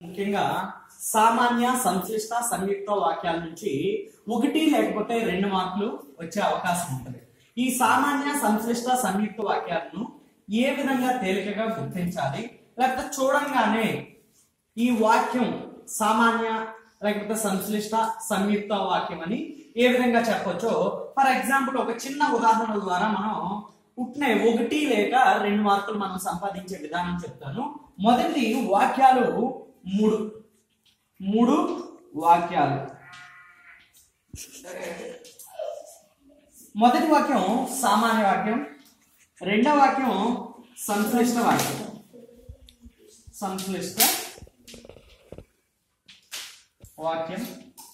ముఖ్యంగా సామాన్య సంక్లిష్ట సంయుక్త వాక్యాల నుంచి ఒకటి లేకపోతే రెండు మార్కులు వచ్చే అవకాశం ఉంటుంది ఈ సామాన్య సంక్లిష్ట సంయుక్త వాక్యాలను ఏ విధంగా తేలికగా గుర్తించాలి లేకపోతే చూడంగానే ఈ వాక్యం సామాన్య లేకపోతే సంశ్లిష్ట సంయుక్త వాక్యం అని ఏ విధంగా చెప్పొచ్చో ఫర్ ఎగ్జాంపుల్ ఒక చిన్న ఉదాహరణ ద్వారా మనం పుట్టిన ఒకటి లేక రెండు మార్కులు మనం సంపాదించే విధానం చెప్తాను మొదటిది వాక్యాలు మూడు మూడు వాక్యాలు మొదటి వాక్యం సామాన్య వాక్యం రెండవ వాక్యం సంశ్లిష్ట వాక్యం సంశ్లిష్ట వాక్యం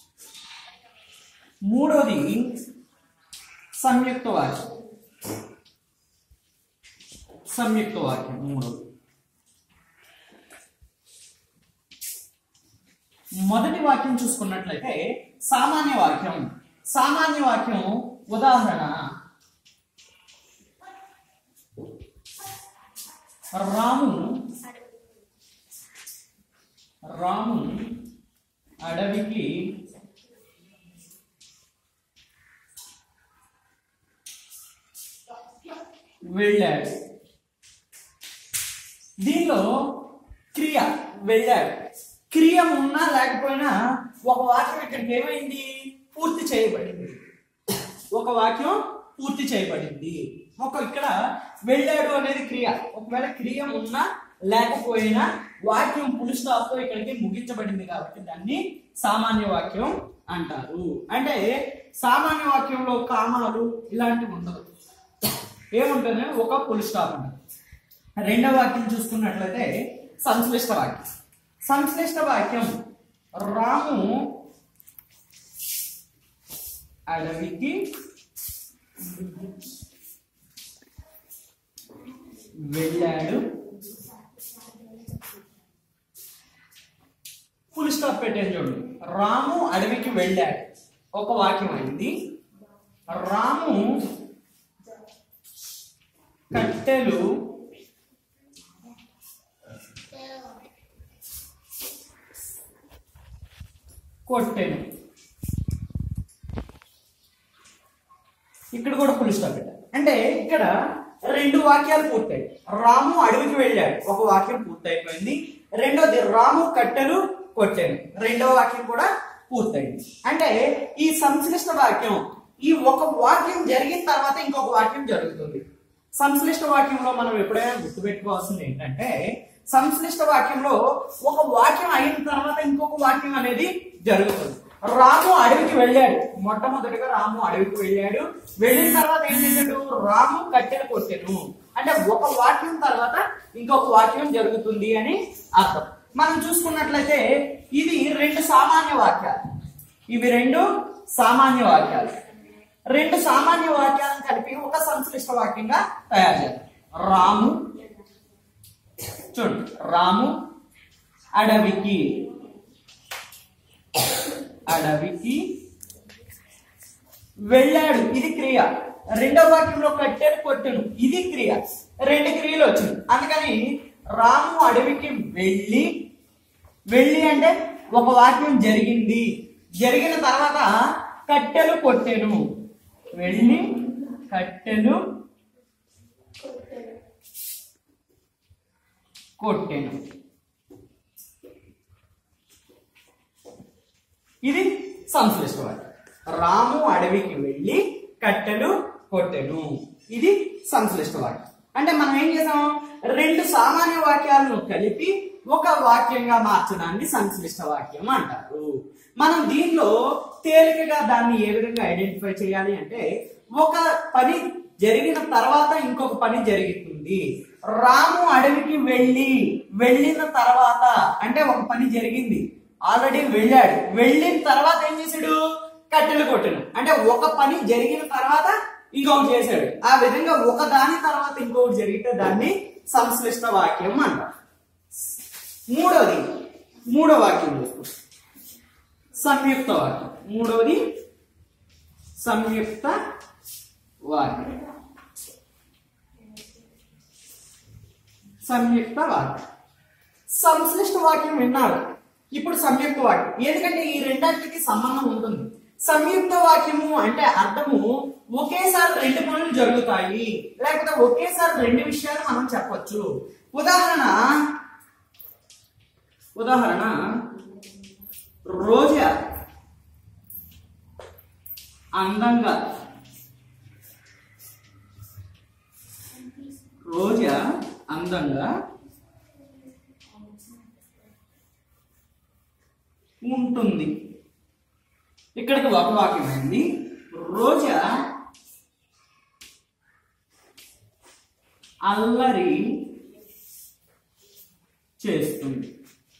మూడోది సంయుక్త వాక్యం సంయుక్త వాక్యం మూడోది మొదటి వాక్యం చూసుకున్నట్లయితే సామాన్య వాక్యం సామాన్య వాక్యం ఉదాహరణ రాము రాము అడవికి వెళ్ళాడు దీనిలో క్రియ వెళ్ళాడు క్రియ ఉన్నా లేకపోయినా ఒక వాక్యం ఇక్కడికి ఏమైంది పూర్తి చేయబడింది ఒక వాక్యం పూర్తి చేయబడింది ఒక ఇక్కడ వెళ్ళాడు అనేది క్రియ ఒకవేళ క్రియ ఉన్నా లేకపోయినా వాక్యం పులి స్టాప్ తో ఇక్కడికి ముగించబడింది కాబట్టి దాన్ని సామాన్య వాక్యం అంటారు అంటే సామాన్య వాక్యంలో కామాలు ఇలాంటివి ఉండదు ఏముంటుంది ఒక పులి స్టాప్ ఉంటుంది రెండవ వాక్యం చూసుకున్నట్లయితే సంశ్లిష్ట వాక్యం సంశ్లిష్ట వాక్యం రాము అడవికి వెళ్ళాడు ఫుల్ స్టాప్ పెట్టాను చూడండి రాము అడవికి వెళ్ళాడు ఒక వాక్యం అయింది రాము కట్టెలు కొట్టెను ఇక్కడ కూడా ఫుల్ స్టాప్ పెట్టారు అంటే ఇక్కడ రెండు వాక్యాలు పూర్తయి రాము అడవికి వెళ్ళాడు ఒక వాక్యం పూర్తయిపోయింది రెండోది రాము కట్టెలు కొట్టాను రెండవ వాక్యం కూడా పూర్తయింది అంటే ఈ సంశ్లిష్ట వాక్యం ఈ ఒక వాక్యం జరిగిన తర్వాత ఇంకొక వాక్యం జరుగుతుంది సంశ్లిష్ట వాక్యంలో మనం ఎప్పుడైనా గుర్తుపెట్టుకోవాల్సింది ఏంటంటే సంశ్లిష్ట వాక్యంలో ఒక వాక్యం అయిన తర్వాత ఇంకొక వాక్యం అనేది జరుగుతుంది రాము అడవికి వెళ్ళాడు మొట్టమొదటిగా రాము అడవికి వెళ్ళాడు వెళ్ళిన తర్వాత ఏం చేశాడు రాము కట్టెలు కొట్టాను అంటే ఒక వాక్యం తర్వాత ఇంకొక వాక్యం జరుగుతుంది అని అర్థం మనం చూసుకున్నట్లయితే ఇది రెండు సామాన్య వాక్యాలు ఇవి రెండు సామాన్య వాక్యాలు రెండు సామాన్య వాక్యాలను కలిపి ఒక సంశ్లిష్ట వాక్యంగా తయారు చేయాలి రాము చూడండి రాము అడవికి అడవికి వెళ్ళాడు ఇది క్రియ రెండో వాక్యంలో కట్టెలు కొట్టును ఇది క్రియ రెండు క్రియలు వచ్చింది అందుకని రాము అడవికి వెళ్ళి వెళ్ళి అంటే ఒక వాక్యం జరిగింది జరిగిన తర్వాత కట్టెలు కొట్టెను వెళ్ళి కట్టెలు కొట్టెను ఇది సంశ్లిష్ట వాక్యం రాము అడవికి వెళ్ళి కట్టెలు కొట్టెను ఇది సంశ్లిష్ట వాక్యం అంటే మనం ఏం చేసాం రెండు సామాన్య వాక్యాలను కలిపి ఒక వాక్యంగా మార్చడాన్ని సంశ్లిష్ట వాక్యం అంటారు మనం దీనిలో తేలికగా దాన్ని ఏ విధంగా ఐడెంటిఫై చేయాలి అంటే ఒక పని జరిగిన తర్వాత ఇంకొక పని జరుగుతుంది రాము అడవికి వెళ్ళి వెళ్ళిన తర్వాత అంటే ఒక పని జరిగింది ఆల్రెడీ వెళ్ళాడు వెళ్ళిన తర్వాత ఏం చేశాడు కట్టెలు కొట్టను అంటే ఒక పని జరిగిన తర్వాత ఇంకొకటి చేశాడు ఆ విధంగా ఒక దాని తర్వాత ఇంకొకటి జరిగితే దాన్ని సంశ్లిష్ట వాక్యం అంటారు మూడోది మూడో వాక్యం చూసుకో సంయుక్త వాక్యం మూడోది సంయుక్త వాక్యం సంయుక్త వాక్యం సంశ్లిష్ట వాక్యం విన్నారు ఇప్పుడు సంయుక్త వాక్యం ఎందుకంటే ఈ రెండాటికి సంబంధం ఉంటుంది సంయుక్త వాక్యము అంటే అర్థము ఒకేసారి రెండు పనులు జరుగుతాయి లేకపోతే ఒకేసారి రెండు విషయాలు మనం చెప్పొచ్చు ఉదాహరణ ఉదాహరణ రోజా అందంగా రోజా అందంగా ఉంటుంది ఇక్కడికి ఒక వాక్యం అయింది రోజా అల్లరి చేస్తుంది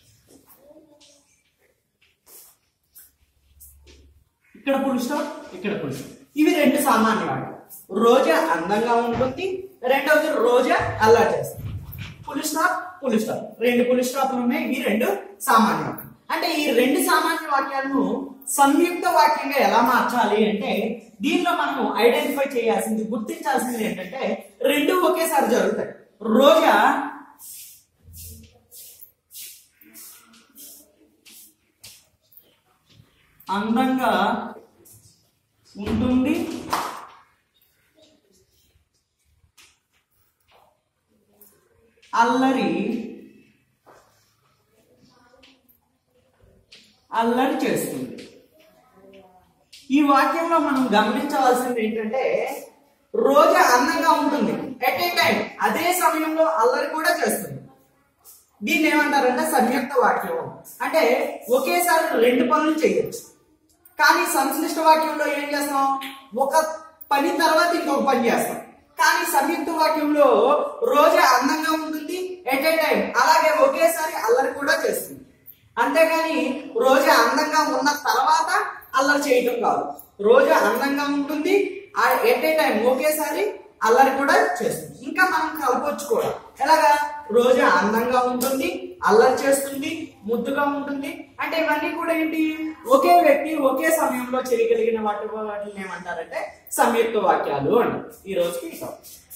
ఇక్కడ పురుషం ఇక్కడ పురుషం ఇవి రెండు సామాన్య వాడు రోజా అందంగా ఉంటుంది రెండవది రోజా అల్లరి చేస్తుంది పులి స్టాప్ పులి స్టాప్ రెండు పులి స్టాప్లు ఉన్నాయి ఇవి రెండు సామాన్య వాక్యాలు అంటే ఈ రెండు సామాన్య వాక్యాలను సంయుక్త వాక్యంగా ఎలా మార్చాలి అంటే దీనిలో మనము ఐడెంటిఫై చేయాల్సింది గుర్తించాల్సింది ఏంటంటే రెండు ఒకేసారి జరుగుతాయి రోజా అందంగా ఉంటుంది అల్లరి అల్లరి చేస్తుంది ఈ వాక్యంలో మనం గమనించవలసింది ఏంటంటే రోజా అందంగా ఉంటుంది ఎట్ ఏ టైం అదే సమయంలో అల్లరి కూడా చేస్తుంది దీన్ని ఏమంటారంటే సంయుక్త వాక్యం అంటే ఒకేసారి రెండు పనులు చేయొచ్చు కానీ సంశ్లిష్ట వాక్యంలో ఏం చేస్తాం ఒక పని తర్వాత ఇంకొక పని చేస్తాం కానీ సంయుక్త వాక్యంలో రోజా అందంగా ఉంటుంది ఎట్ ఏ టైం అలాగే ఒకేసారి అల్లరి కూడా చేస్తుంది అంతేగాని రోజా అందంగా ఉన్న తర్వాత అల్లరి చేయటం కాదు రోజా అందంగా ఉంటుంది ఎట్ ఏ టైం ఒకేసారి అల్లరి కూడా చేస్తుంది ఇంకా మనం కలపొచ్చు కూడా ఎలాగా రోజా అందంగా ఉంటుంది అల్లరి చేస్తుంది ముద్దుగా ఉంటుంది అంటే ఇవన్నీ కూడా ఏంటి ఒకే వ్యక్తి ఒకే సమయంలో చేయగలిగిన వాటి వాటిని ఏమంటారంటే సంయుక్త వాక్యాలు అంటారు ఈ రోజుకి ఈ టాపిక్.